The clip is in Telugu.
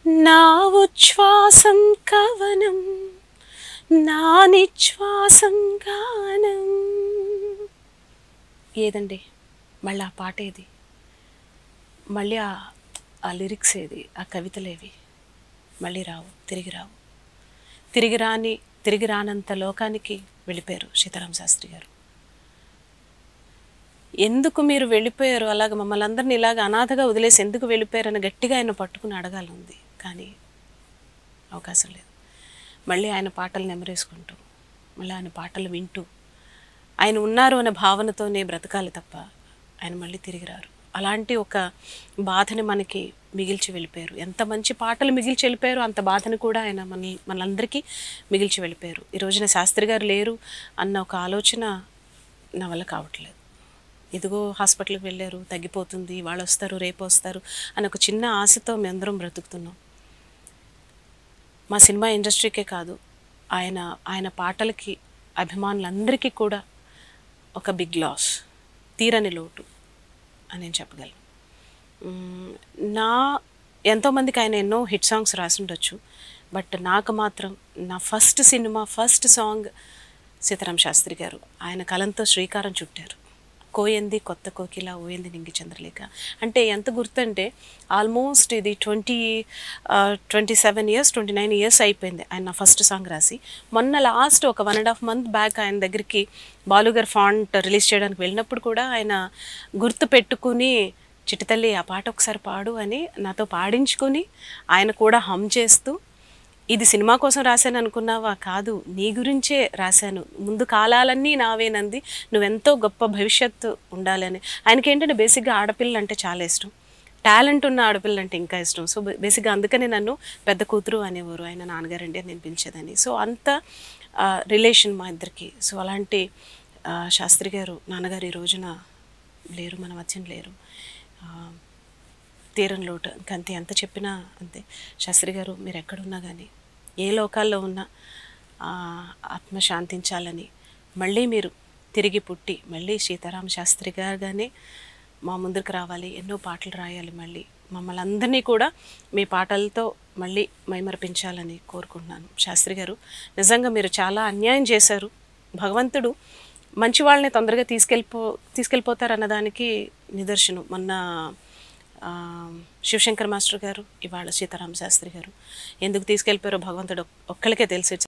నా ఉచ్ఛ్వాసం కవనం నా నిశ్వాసం గానం ఏదండి మళ్ళీ ఆ పాట ఏది మళ్ళీ ఆ ఆ లిరిక్స్ ఏది ఆ కవితలేవి మళ్ళీ రావు తిరిగి రావు తిరిగి రాని తిరిగి రానంత లోకానికి వెళ్ళిపోయారు సీతారామ శాస్త్రి గారు ఎందుకు మీరు వెళ్ళిపోయారు అలాగ మమ్మల్ని అందరినీ ఇలాగ అనాథగా వదిలేసి ఎందుకు వెళ్ళిపోయారని గట్టిగా ఆయన పట్టుకుని అడగాలంది కానీ అవకాశం లేదు మళ్ళీ ఆయన పాటలు నెమరేసుకుంటూ మళ్ళీ ఆయన పాటలు వింటూ ఆయన ఉన్నారు అనే భావనతోనే బ్రతకాలి తప్ప ఆయన మళ్ళీ తిరిగి రారు అలాంటి ఒక బాధని మనకి మిగిల్చి వెళ్ళిపోయారు ఎంత మంచి పాటలు మిగిల్చి వెళ్ళిపోయారు అంత బాధని కూడా ఆయన మన మనందరికీ మిగిల్చి వెళ్ళిపోయారు ఈ రోజున శాస్త్రి గారు లేరు అన్న ఒక ఆలోచన నా వల్ల కావట్లేదు ఇదిగో హాస్పిటల్కి వెళ్ళారు తగ్గిపోతుంది వాళ్ళు వస్తారు రేపు వస్తారు అని ఒక చిన్న ఆశతో మేమందరం బ్రతుకుతున్నాం మా సినిమా ఇండస్ట్రీకే కాదు ఆయన ఆయన పాటలకి అభిమానులందరికీ కూడా ఒక బిగ్ లాస్ తీరని లోటు అని నేను చెప్పగలను మ్మ్, నా ఎంతోమందికి ఆయన ఎన్నో హిట్ సాంగ్స్ రాసి ఉండొచ్చు బట్ నాకు మాత్రం నా first cinema first song Sitaram Sastry గారు ఆయన కలంతో శ్రీకారం చుట్టారు కోయంది కొత్త కోకిల ఓయంది నింగి చంద్రలేఖ అంటే ఎంత గుర్తంటే ఆల్మోస్ట్ ఇది twenty twenty seven years twenty nine years అయిపోయింది ఆయన నా ఫస్ట్ సాంగ్ రాసి మొన్న లాస్ట్ ఒక one and half month back ఆయన దగ్గరికి బాలుగారు ఫాంట్ రిలీజ్ చేయడానికి వెళ్ళినప్పుడు కూడా ఆయన గుర్తు పెట్టుకుని చిటితల్లి ఆ పాట ఒకసారి పాడు అని నాతో పాడించుకొని ఆయన కూడా హమ్ చేస్తూ ఇది సినిమా కోసం రాశాను అనుకున్నావా కాదు నీ గురించే రాశాను ముందు కాలాలన్నీ నావేనంది నువ్వెంతో గొప్ప భవిష్యత్తు ఉండాలని ఆయనకి ఏంటంటే బేసిక్గా ఆడపిల్లలు అంటే చాలా ఇష్టం టాలెంట్ ఉన్న ఆడపిల్లలు అంటే ఇంకా ఇష్టం సో బేసిక్గా అందుకనే నన్ను పెద్ద కూతురు అనేవారు ఆయన నాన్నగారండి అని నేను పిలిచేదాన్ని సో అంత రిలేషన్ మా ఇద్దరికి సో అలాంటి ఆ, శాస్త్రి గారు నాన్నగారు ఈ రోజున లేరు మన మధ్యన లేరు ఆ, తీరం లోటు ఇంకంతే ఎంత చెప్పినా అంతే శాస్త్రి గారు మీరు ఎక్కడున్నా కానీ ఏ లోకాల్లో ఉన్నా ఆ, ఆత్మ శాంతించాలని మళ్ళీ మీరు తిరిగి పుట్టి మళ్ళీ సీతారామ శాస్త్రి గారుగానే మా ముందుకు రావాలి ఎన్నో పాటలు రాయాలి మళ్ళీ మమ్మల్ని అందరినీ కూడా మీ పాటలతో మళ్ళీ మైమర్పించాలని కోరుకుంటున్నాను శాస్త్రి గారు నిజంగా మీరు చాలా అన్యాయం చేశారు భగవంతుడు మంచి వాళ్ళని తొందరగా తీసుకెళ్ళిపో తీసుకెళ్ళిపోతారు అన్నదానికి నిదర్శనం మొన్న ఆ, శివశంకర్ మాస్టర్ గారు ఇవాళ సీతారామ శాస్త్రి గారు ఎందుకు తీసుకెళ్ళిపోయారో భగవంతుడు ఒక్కళ్ళకే తెలిసి